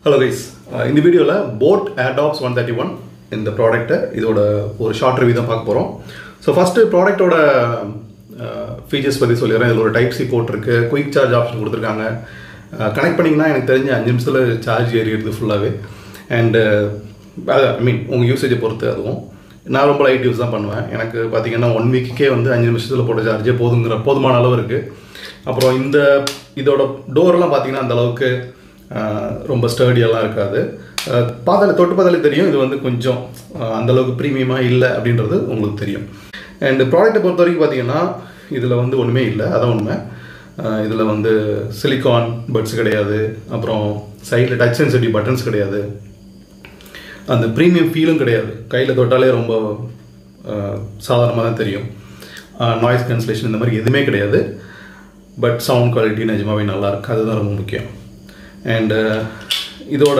hello guys இந்த வீடியோவில் boat airdopes one thirty one இந்த ப்ராடக்ட்டை இதோட ஒரு ஷார்ட் ரிவ்யூ தான் பார்க்க போகிறோம் ஸோ ஃபஸ்ட்டு ப்ராடக்ட்டோட ஃபீச்சர்ஸ் பற்றி சொல்லிடுறேன் இதில் ஒரு டைப் சி போட்டிருக்கு குயிக் சார்ஜ் ஆப்ஷன் கொடுத்துருக்காங்க கனெக்ட் பண்ணிங்கன்னா எனக்கு தெரிஞ்ச அஞ்சு நிமிஷத்தில் சார்ஜ் ஏறிடுது ஃபுல்லாகவே அண்டு ஐ மீன் உங்கள் யூசேஜை பொறுத்து அதுவும் நான் ரொம்ப லைட் யூஸ் தான் பண்ணுவேன் எனக்கு பார்த்தீங்கன்னா ஒன் வீக்குக்கே வந்து அஞ்சு நிமிஷத்தில் போட்ட சார்ஜே போதுங்கிற போதுமான அளவு இருக்குது அப்புறம் இந்த இதோட டோர்லாம் பார்த்தீங்கன்னா அந்த அளவுக்கு ரொம்ப ஸ்டர்டியெல்லாம் இருக்காது பார்த்தாலே தொட்டு பார்த்தாலே தெரியும் இது வந்து கொஞ்சம் அந்த அளவுக்கு ப்ரீமியமாக இல்லை அப்படின்றது உங்களுக்கு தெரியும் அண்ட் ப்ராடக்ட்டை பொறுத்த வரைக்கும் பார்த்தீங்கன்னா இதில் வந்து ஒன்றுமே இல்லை அதான் உண்மை இதில் வந்து சிலிக்கான் பட்ஸ் கிடையாது அப்புறம் சைடில் டச் சென்சிட்டிவ் பட்டன்ஸ் கிடையாது அந்த ப்ரீமியம் ஃபீலும் கிடையாது கையில் தொட்டாலே ரொம்ப சாதாரணமாக தான் தெரியும் நாய்ஸ் கேன்சலேஷன் இந்த மாதிரி எதுவுமே கிடையாது பட் சவுண்ட் குவாலிட்டி நிஜமாவே நல்லா இருக்கு அதுதான் ரொம்ப முக்கியம் அண்டு இதோட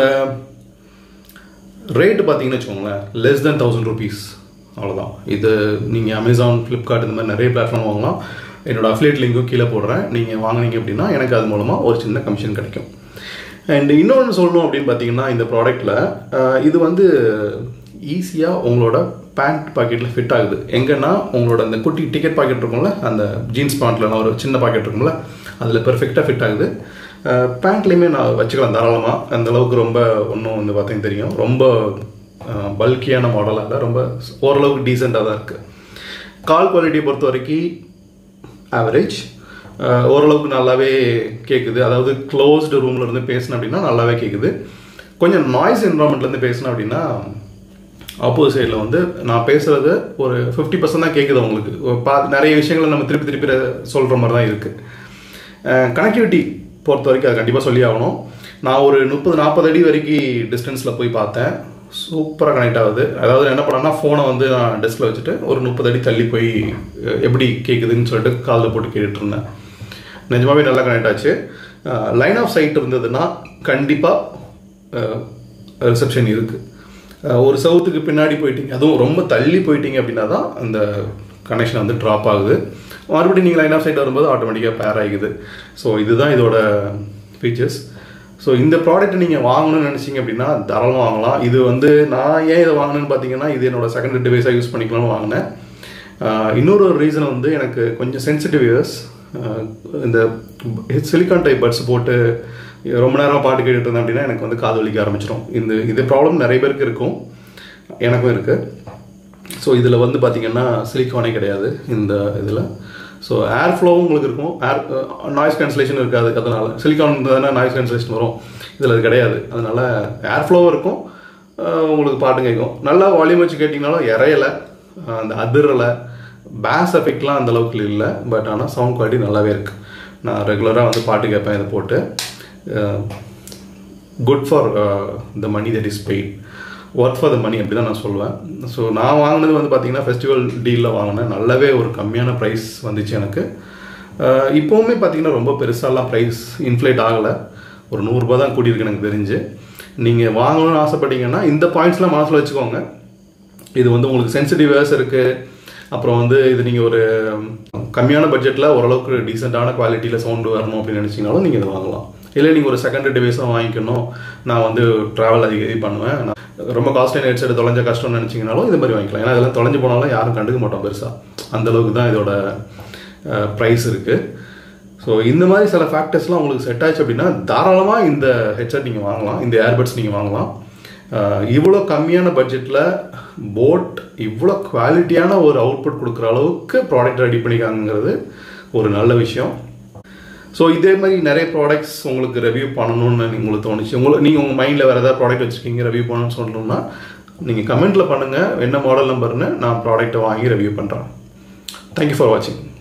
ரேட்டு பார்த்தீங்கன்னு வச்சுக்கோங்களேன் லெஸ் தென் தௌசண்ட் ருபீஸ் அவ்வளோதான் இது நீங்கள் அமேசான் ஃப்ளிப்கார்ட் இந்த மாதிரி நிறைய பிளாட்ஃபார்ம் வாங்கலாம் என்னோட அஃபிலியேட் லிங்க்கும் கீழே போடுறேன் நீங்கள் வாங்கினீங்க அப்படின்னா எனக்கு அது மூலமாக ஒரு சின்ன கமிஷன் கிடைக்கும் அண்ட் இன்னொன்று சொல்லணும் அப்படின்னு பார்த்தீங்கன்னா இந்த ப்ராடக்ட்டில் இது வந்து ஈஸியாக உங்களோட பேண்ட் பாக்கெட்டில் ஃபிட் ஆகுது எங்கன்னா உங்களோட அந்த குட்டி டிக்கெட் பாக்கெட் இருக்கும்ல அந்த ஜீன்ஸ் பேண்ட்டில் ஒரு சின்ன பாக்கெட் இருக்கும்ல அதில் பெர்ஃபெக்டாக ஃபிட் ஆகுது பேண்ட்லேயுமே நான் வச்சுக்கலாம் தாராளமாக அந்த அளவுக்கு ரொம்ப ஒன்றும் வந்து பார்த்தீங்கன்னா தெரியும் ரொம்ப பல்கியான மாடலாக இல்லை ரொம்ப ஓரளவுக்கு டீசெண்டாக தான் இருக்குது கால் குவாலிட்டியை பொறுத்த வரைக்கும் ஆவரேஜ் ஓரளவுக்கு நல்லாவே கேட்குது அதாவது க்ளோஸ்டு ரூமில் இருந்து பேசினேன் அப்படின்னா நல்லாவே கேட்குது கொஞ்சம் நாய்ஸ் என்வரான்மெண்ட்லேருந்து பேசினேன் அப்படின்னா ஆப்போசிட் சைடில் வந்து நான் பேசுகிறது ஒரு ஃபிஃப்டி பர்சன்ட் தான் கேட்குது உங்களுக்கு பா நிறைய விஷயங்களை நம்ம திருப்பி திருப்பி சொல்கிற மாதிரி தான் இருக்குது கனெக்டிவிட்டி பொறுத்த வரைக்கும் அது கண்டிப்பாக சொல்லி ஆகணும் நான் ஒரு முப்பது நாற்பது அடி வரைக்கும் டிஸ்டன்ஸில் போய் பார்த்தேன் சூப்பராக கனெக்ட் ஆகுது அதாவது என்ன பண்ணேன்னா ஃபோனை வந்து நான் டெஸ்கில் வச்சுட்டு ஒரு முப்பது அடி தள்ளி போய் எப்படி கேட்குதுன்னு சொல்லிட்டு காலில் போட்டு கேட்டுட்டு இருந்தேன் நிஜமாவே நல்லா கனெக்ட் ஆச்சு லைன் ஆஃப் சைட் இருந்ததுன்னா கண்டிப்பாக ரிசப்ஷன் இருக்குது ஒரு சவுத்துக்கு பின்னாடி போயிட்டீங்க அதுவும் ரொம்ப தள்ளி போயிட்டீங்க அப்படின்னா தான் அந்த கனெக்ஷன் வந்து ட்ராப் ஆகுது மறுபடியும் நீங்கள் லைன் ஆஃப் சைட் வரும்போது ஆட்டோமேட்டிக்காக பேர் ஆகிக்குது ஸோ இதுதான் இதோட ஃபீச்சர்ஸ் ஸோ இந்த ப்ராடக்ட் நீங்கள் வாங்கணும்னு நினச்சிங்க அப்படின்னா தாராளமாக வாங்கலாம் இது வந்து நான் ஏன் இதை வாங்கினேன்னு பார்த்தீங்கன்னா இது என்னோட செகண்ட் டிவைஸாக யூஸ் பண்ணிக்கலாம்னு வாங்கினேன் இன்னொரு ரீசன் வந்து எனக்கு கொஞ்சம் சென்சிட்டிவ் இயர்ஸ் இந்த சிலிக்கான் டைப் பட்ஸ் போட்டு ரொம்ப நேரம் பாட்டு கேட்டுட்டு இருந்தேன் அப்படின்னா எனக்கு வந்து காது வலிக்க ஆரம்பிச்சிடும் இந்த இது ப்ராப்ளம் நிறைய பேருக்கு இருக்கும் எனக்கும் இருக்குது ஸோ இதில் வந்து பார்த்திங்கன்னா சிலிக்கானே கிடையாது இந்த இதில் ஸோ ஏர் ஃப்ளோவும் உங்களுக்கு இருக்கும் ஏர் நாய்ஸ் கேன்சலேஷன் இருக்காது அதனால் சிலிக்கான் இருந்ததுன்னா நாய்ஸ் கேன்சலேஷன் வரும் இதில் அது கிடையாது அதனால் ஏர் ஃப்ளோவும் இருக்கும் உங்களுக்கு பாட்டு கேட்கும் நல்லா வால்யூம் வச்சு கேட்டிங்கனாலும் இறையலை அந்த அதிரலை பேஸ் எஃபெக்ட்லாம் அந்த அளவுக்கு இல்லை பட் ஆனால் சவுண்ட் குவாலிட்டி நல்லாவே இருக்குது நான் ரெகுலராக வந்து பாட்டு கேட்பேன் இதை போட்டு good for the money that is paid work for the money அப்படி தான் நான் சொல்லுவேன் ஸோ நான் வாங்கினது வந்து பார்த்தீங்கன்னா ஃபெஸ்டிவல் டீலில் வாங்கினேன் நல்லாவே ஒரு கம்மியான ப்ரைஸ் வந்துச்சு எனக்கு இப்போவுமே பார்த்தீங்கன்னா ரொம்ப பெருசாலாம் ப்ரைஸ் இன்ஃப்ளேட் ஆகலை ஒரு நூறுரூபா தான் கூட்டியிருக்கு எனக்கு தெரிஞ்சு நீங்கள் வாங்கணும்னு ஆசைப்பட்டீங்கன்னா இந்த பாயிண்ட்ஸ்லாம் மனசில் வச்சுக்கோங்க இது வந்து உங்களுக்கு சென்சிட்டிவ் வேர்ஸ் இருக்குது அப்புறம் வந்து இது நீங்கள் ஒரு கம்மியான பட்ஜெட்டில் ஓரளவுக்கு டீசெண்டான குவாலிட்டியில் சவுண்டு வரணும் அப்படின்னு நினச்சிங்கனாலும் நீங்கள் இதை வாங்கலாம் இல்லை நீங்கள் ஒரு செகண்ட் டிவைஸாக வாங்கிக்கணும் நான் வந்து ட்ராவல் அதிக இது பண்ணுவேன் நான் ரொம்ப காஸ்ட்லியான ஹெட்செட் தொலைஞ்ச கஷ்டம்னு நினச்சிங்கனாலும் இது மாதிரி வாங்கிக்கலாம் ஏன்னா இதெல்லாம் தொலைஞ்சு போனாலும் யாரும் கண்டுக்க மாட்டோம் பெருசாக அந்தளவுக்கு தான் இதோட ப்ரைஸ் இருக்குது ஸோ இந்த மாதிரி சில ஃபேக்டர்ஸ்லாம் உங்களுக்கு செட் ஆச்சு அப்படின்னா தாராளமாக இந்த ஹெட்செட் நீங்கள் வாங்கலாம் இந்த ஏர்பட்ஸ் நீங்கள் வாங்கலாம் இவ்வளோ கம்மியான பட்ஜெட்டில் போட் இவ்வளோ குவாலிட்டியான ஒரு அவுட்புட் கொடுக்குற அளவுக்கு ப்ராடக்ட் ரெடி பண்ணிக்காங்கிறது ஒரு நல்ல விஷயம் ஸோ இதே மாதிரி நிறைய ப்ராடக்ட்ஸ் உங்களுக்கு ரிவ்யூ பண்ணணும்னு உங்களுக்கு தோணுச்சு உங்களுக்கு நீங்கள் உங்கள் மைண்டில் வேறு ஏதாவது ப்ராடக்ட் வச்சுருக்கீங்க ரிவ்யூ பண்ணணும்னு சொல்லணும்னா நீங்கள் கமெண்ட்டில் பண்ணுங்கள் என்ன மாடல் நம்பர்னு நான் ப்ராடக்ட்டை வாங்கி ரிவ்யூ பண்ணுறேன் தேங்க்யூ ஃபார் வாட்சிங்